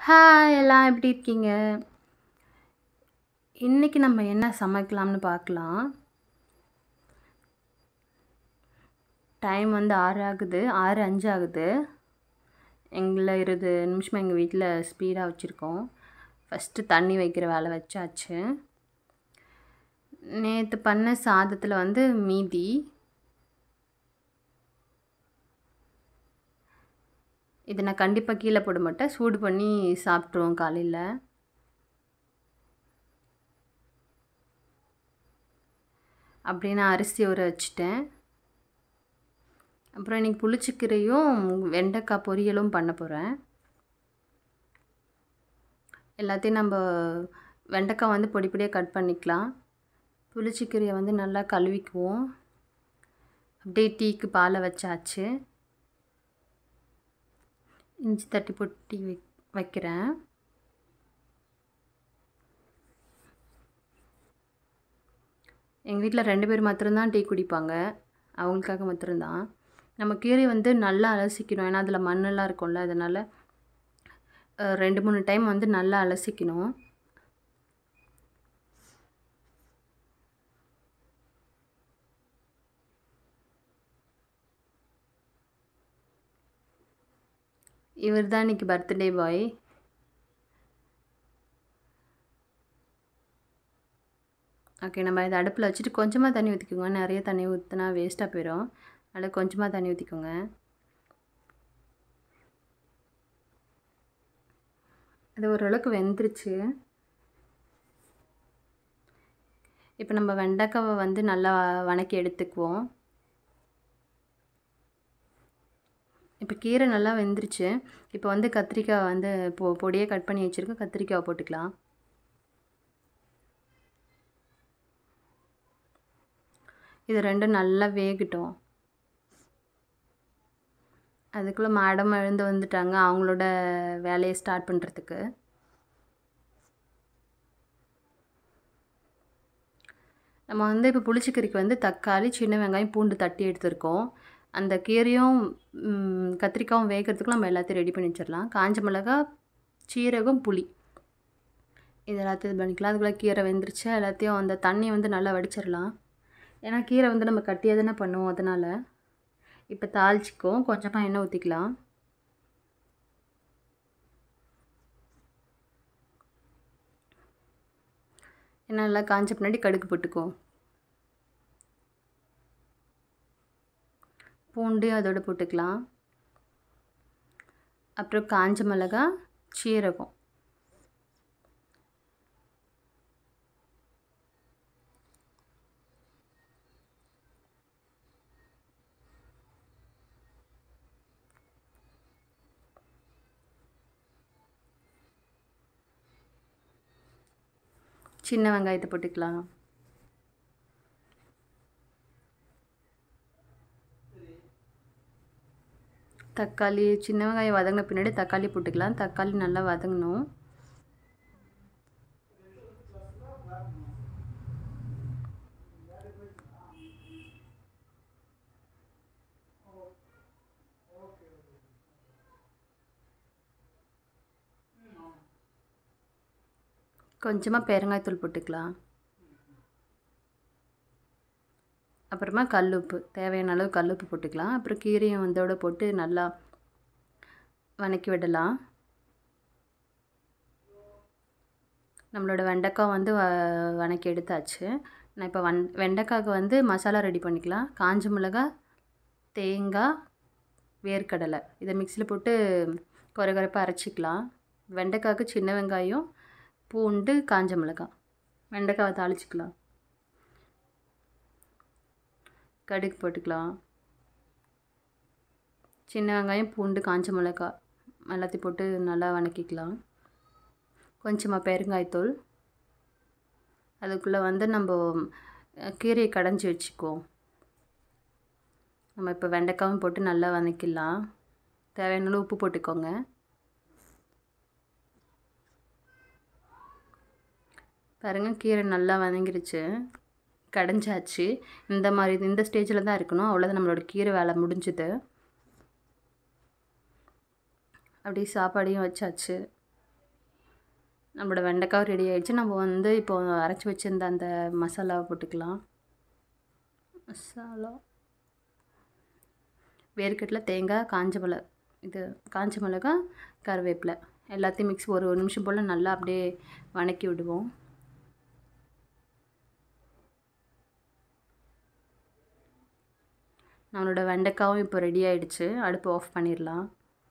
hi எல்லாம் எப்படி இருக்கீங்க இன்னைக்கு நம்ம என்ன சமைக்கலாம்னு பார்க்கலாம் டைம் வந்து ஆறு ஆகுது ஆறு அஞ்சு ஆகுது எங்களை இருபது நிமிஷமாக எங்கள் வீட்டில் ஸ்பீடாக வச்சுருக்கோம் ஃபஸ்ட்டு தண்ணி வைக்கிற வேலை வச்சாச்சு நேற்று பண்ண சாதத்தில் வந்து மீதி இதை நான் கண்டிப்பாக கீழே போட மாட்டேன் சூடு பண்ணி சாப்பிட்ருவோம் காலையில் அப்படியே நான் அரிசி ஊற வச்சுட்டேன் அப்புறம் இன்றைக்கி புளிச்சக்கீரையும் வெண்டைக்காய் பொரியலும் பண்ண போகிறேன் எல்லாத்தையும் நம்ம வெண்டைக்காய் வந்து பொடி பொடியாக கட் பண்ணிக்கலாம் புளிச்சக்கீரையை வந்து நல்லா கழுவிக்குவோம் அப்படியே டீக்கு பாலை வச்சாச்சு இஞ்சி தட்டி பொட்டி வை வைக்கிறேன் எங்கள் வீட்டில் ரெண்டு பேர் மாத்திரம்தான் டீ குடிப்பாங்க அவங்களுக்காக மாத்திரம்தான் நம்ம கீரை வந்து நல்லா அலசிக்கணும் ஏன்னா அதில் மண்ணெல்லாம் இருக்கும்ல அதனால் ரெண்டு மூணு டைம் வந்து நல்லா அலசிக்கணும் இவர் தான் இன்றைக்கி பர்த்டே பாய் ஓகே நம்ம இதை அடுப்பில் வச்சுட்டு கொஞ்சமாக தண்ணி ஊற்றிக்கோங்க நிறைய தண்ணி ஊற்றினா வேஸ்ட்டாக போயிடும் அதனால் கொஞ்சமாக தண்ணி ஊற்றிக்கோங்க அது ஓரளவுக்கு வெந்துருச்சு இப்போ நம்ம வெண்டைக்காவை வந்து நல்லா வணக்கி எடுத்துக்குவோம் இப்போ கீரை நல்லா வெந்துருச்சு இப்போ வந்து கத்திரிக்காய் வந்து பொ பொடியாக கட் பண்ணி வச்சுருக்கோம் கத்திரிக்காவை போட்டுக்கலாம் இது ரெண்டும் நல்லா வேகட்டும் அதுக்குள்ளே மேடம் எழுந்து வந்துட்டாங்க அவங்களோட வேலையை ஸ்டார்ட் பண்ணுறதுக்கு நம்ம வந்து இப்போ புளிச்சக்கறிக்கு வந்து தக்காளி சின்ன வெங்காயம் பூண்டு தட்டி எடுத்திருக்கோம் அந்த கீரையும் கத்திரிக்காயும் வேகிறதுக்கு நம்ம எல்லாத்தையும் ரெடி பண்ணி வச்சிடலாம் காஞ்ச மிளகா சீரகம் புளி இது எல்லாத்தையும் இது பண்ணிக்கலாம் அதுக்குள்ளே கீரை வெந்துருச்சு எல்லாத்தையும் அந்த தண்ணியை வந்து நல்லா வடிச்சிடலாம் ஏன்னா கீரை வந்து நம்ம கட்டியாக தானே பண்ணுவோம் அதனால் இப்போ தாளிச்சிக்கும் கொஞ்சமாக எண்ணெய் ஊற்றிக்கலாம் எண்ணெய் நல்லா காஞ்ச பின்னாடி கடுகு போட்டுக்கோ பூண்டு அதோட போட்டுக்கலாம் அப்புறம் காஞ்ச மிளகா சீரகம் சின்ன வெங்காயத்தை போட்டுக்கலாம் தக்காளி சின்ன வெங்காயம் வதங்கின பின்னாடி தக்காளி போட்டுக்கலாம் தக்காளி நல்லா வதங்கணும் கொஞ்சமாக பெருங்காயத்தூள் போட்டுக்கலாம் அப்புறமா கல்லுப்பு தேவையான அளவு கல்லுப்பு போட்டுக்கலாம் அப்புறம் கீரையும் இதோட போட்டு நல்லா வதக்கி விடலாம் நம்மளோட வெண்டைக்காய் வந்து வ வதக்கி எடுத்தாச்சு நான் இப்போ வன் வெண்டைக்காய்க்கு வந்து மசாலா ரெடி பண்ணிக்கலாம் காஞ்ச மிளகா தேங்காய் வேர்க்கடலை இதை மிக்சியில் போட்டு குறை குறைப்பாக அரைச்சிக்கலாம் வெண்டைக்காய்க்கு சின்ன வெங்காயம் பூண்டு காஞ்ச மிளகாய் வெண்டைக்காவை தாளிச்சிக்கலாம் கடுகு போட்டுக்கலாம் சின்ன வெங்காயம் பூண்டு காஞ்ச மிளகாய் எல்லாத்தையும் போட்டு நல்லா வதக்கிக்கலாம் கொஞ்சமாக பெருங்காயத்தூள் அதுக்குள்ளே வந்து நம்ம கீரையை கடைஞ்சி வச்சுக்குவோம் நம்ம இப்போ வெண்டைக்காயும் போட்டு நல்லா வதக்கிடலாம் தேவையான உப்பு போட்டுக்கோங்க பாருங்கள் கீரை நல்லா வதங்கிருச்சு கடைஞ்சாச்சு இந்த மாதிரி இந்த ஸ்டேஜில் தான் இருக்கணும் அவ்வளோதான் நம்மளோட கீரை வேலை முடிஞ்சுது அப்படியே சாப்பாடையும் வச்சாச்சு நம்மளோட வெண்டைக்காய் ரெடி ஆயிடுச்சு நம்ம வந்து இப்போ அரைச்சி வச்சிருந்த அந்த மசாலாவை போட்டுக்கலாம் மசாலா வேர்க்கடலை தேங்காய் காஞ்ச மிளகா இது காஞ்ச மிளகா கருவேப்பிலை எல்லாத்தையும் மிக்ஸ் ஒரு ஒரு நிமிஷம் போல் நல்லா அப்படியே வணக்கி விடுவோம் நம்மளோட வெண்டைக்காவும் இப்போ ரெடி ஆயிடுச்சு அடுப்பு ஆஃப் பண்ணிடலாம்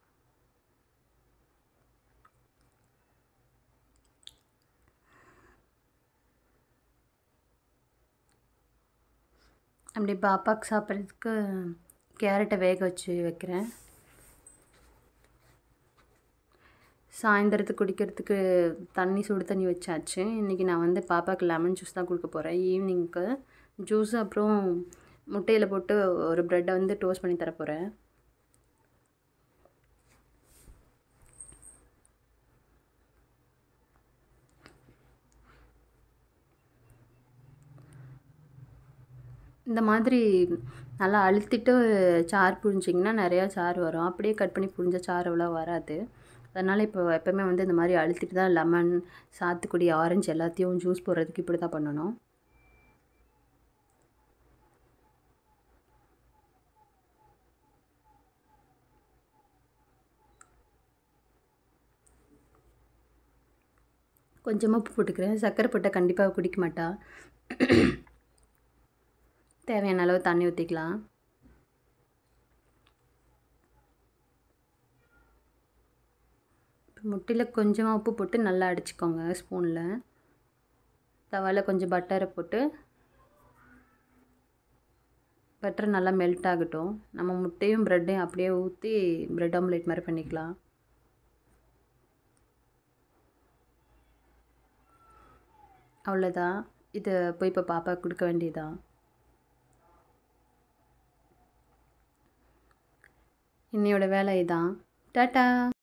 அப்படி பாப்பாவுக்கு சாப்பிட்றதுக்கு கேரட்டை வேக வச்சு வைக்கிறேன் சாயந்தரத்துக்கு குடிக்கிறதுக்கு தண்ணி சுடு தண்ணி வச்சாச்சு இன்றைக்கி நான் வந்து பாப்பாவுக்கு லெமன் ஜூஸ் தான் கொடுக்க போகிறேன் ஈவினிங்க்கு ஜூஸ் அப்புறம் முட்டையில் போட்டு ஒரு ப்ரெட்டை வந்து டோஸ்ட் பண்ணி தர போகிறேன் இந்த மாதிரி நல்லா அழுத்திட்டு சாறு புழிஞ்சிங்கன்னா நிறையா சாறு வரும் அப்படியே கட் பண்ணி புழிஞ்ச சாறு அவ்வளோ வராது அதனால் இப்போ எப்போவுமே வந்து இந்த மாதிரி அழுத்திட்டு தான் லெமன் சாத்துக்குடி ஆரஞ்சு எல்லாத்தையும் ஜூஸ் போடுறதுக்கு இப்படி தான் பண்ணணும் கொஞ்சமாக உப்பு போட்டுக்கிறேன் சர்க்கரை போட்டால் கண்டிப்பாக குடிக்க மாட்டா தேவையான அளவு தண்ணி ஊற்றிக்கலாம் முட்டையில் கொஞ்சமாக உப்பு போட்டு நல்லா அடிச்சுக்கோங்க ஸ்பூனில் தவாவில் கொஞ்சம் பட்டரை போட்டு பட்டர் நல்லா மெல்ட் ஆகட்டும் நம்ம முட்டையும் ப்ரெட்டையும் அப்படியே ஊற்றி ப்ரெட் ஆம்லேட் மாதிரி பண்ணிக்கலாம் அவ்வளோதான் இதை போய் இப்போ பாப்பா கொடுக்க வேண்டியதான் இன்னையோட வேலை இதான் டாட்டா